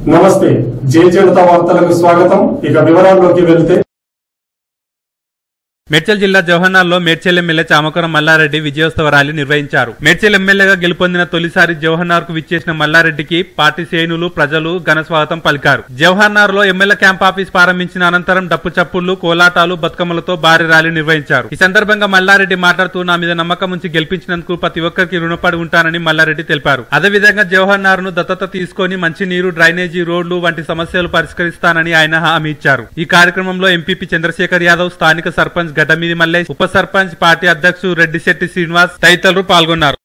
నమస్తే జే జనతా వార్తలకు స్వాగతం ఇక వివరాల్లోకి వెళ్తే మేడ్చల్ జిల్లా జవహర్నాల్లో మేడ్చల్ ఎమ్మెల్యే చామకరం మల్లారెడ్డి విజయోత్సవ ర్యాలీ నిర్వహించారు మేడ్చల్ ఎమ్మెల్యేగా గెలుపొందిన తొలిసారి జవహర్నార్ కు విచ్చేసిన మల్లారెడ్డికి పార్టీ శ్రేణులు ప్రజలు ఘన స్వాగతం పలికారు జవహర్నార్ లో ఎమ్మెల్యే క్యాంప్ ఆఫీస్ ప్రారంభించిన అనంతరం డప్పు చప్పుళ్లు కోలాటాలు బతుకమ్మలతో భారీ ర్యాలీ నిర్వహించారు ఈ సందర్భంగా మల్లారెడ్డి మాట్లాడుతూ నా మీద నమ్మకం ఉంచి గెలిపించినందుకు ప్రతి ఒక్కరికి రుణపడి ఉంటానని మల్లారెడ్డి తెలిపారు అదేవిధంగా జవహర్నార్ ను దత్తత తీసుకొని మంచినీరు డ్రైనేజీ రోడ్లు వంటి సమస్యలు పరిష్కరిస్తానని ఆయన హామీ ఇచ్చారు ఈ కార్యక్రమంలో ఎంపీపీ చంద్రశేఖర్ యాదవ్ స్థానిక సర్పంచ్ గడ్డమీది మల్లేష్ ఉప సర్పంచ్ పార్టీ అధ్యక్షుడు రెడ్డిశెట్టి శ్రీనివాస్ తదితరులు పాల్గొన్నారు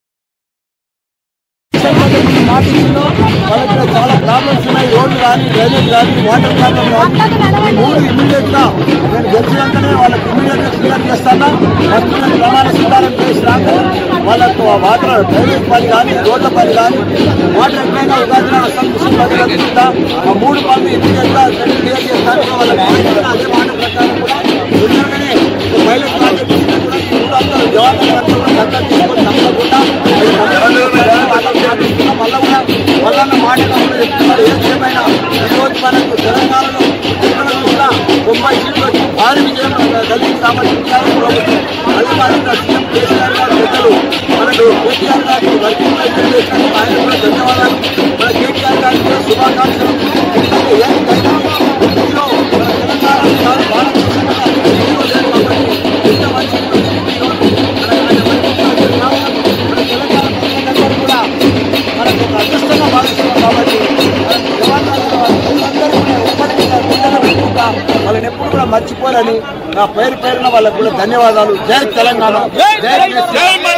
మార్కెట్లో వాళ్ళకి కూడా చాలా ప్రాబ్లమ్స్ ఉన్నాయి రోడ్లు కానీ డ్రైనేజ్ కానీ వాటర్ ప్రాబ్లం కానీ ఈ మూడు ఇమీడియట్ గా నేను గెలిచినాకనే వాళ్ళకి ఇమీడియట్ గా క్లియర్ చేస్తాను ఫస్ట్ నేను ప్రమాణ స్వీకారం చేసినాక వాళ్ళకు వాటర్ డ్రైనేజ్ పని కానీ రోడ్ల పని కానీ వాటర్ ఎక్కడైనా ఉగాది నాడు అసలు మిషన్ పని కలుగుతుందా ఆ మూడు పనులు ఇమీడియట్ గా క్లియర్ చేస్తాను వాళ్ళకి ఆయన అదే మాట ప్రకారం కూడా తొందరగానే ఒక పైలట్ ప్రాజెక్ట్ కింద కూడా ఈ మూడు వందల జవాబుదారు కూడా దత్తత తీసుకొని తప్పకుండా అది వాళ్ళకి పాటిస్తున్నా మళ్ళా కూడా మల్లన్న మాట కూడా చెప్తున్నారు ఏం ఏమైనా ఈరోజు మనకు తెలంగాణలో ఎక్కడ చూసినా తొంభై సీట్లు వచ్చి భారీ విజయం కలిగి సామర్థ్యించారు ప్రభుత్వం అది మరి సీఎం కేసీఆర్ గారు పెద్దలు మనకు కేటీఆర్ గారికి వర్కింగ్ ప్రెసిడెంట్ చేసినందుకు ఆయన కూడా ధన్యవాదాలు మన కేటీఆర్ గారికి కూడా శుభాకాంక్షలు ఎందుకంటే ఏదైనా ఇందులో మన తెలంగాణ కాదు భారతదేశంలో ఎవరూ లేరు కాబట్టి ఎంత మంచి ఈరోజు మన ఆయన వర్కింగ్ మన తెలంగాణ ప్రజలందరూ కూడా మనకు ఒక అదృష్టంగా భావిస్తున్నాం కాబట్టి మనం జవాన్లు అందరూ కూడా ఎప్పటికీ నా గుండెలో పెట్టుకుంటా వాళ్ళని ఎప్పుడు కూడా మర్చిపోరని నా పేరు పేరున వాళ్ళకు కూడా ధన్యవాదాలు జై తెలంగాణ జై కేసీఆర్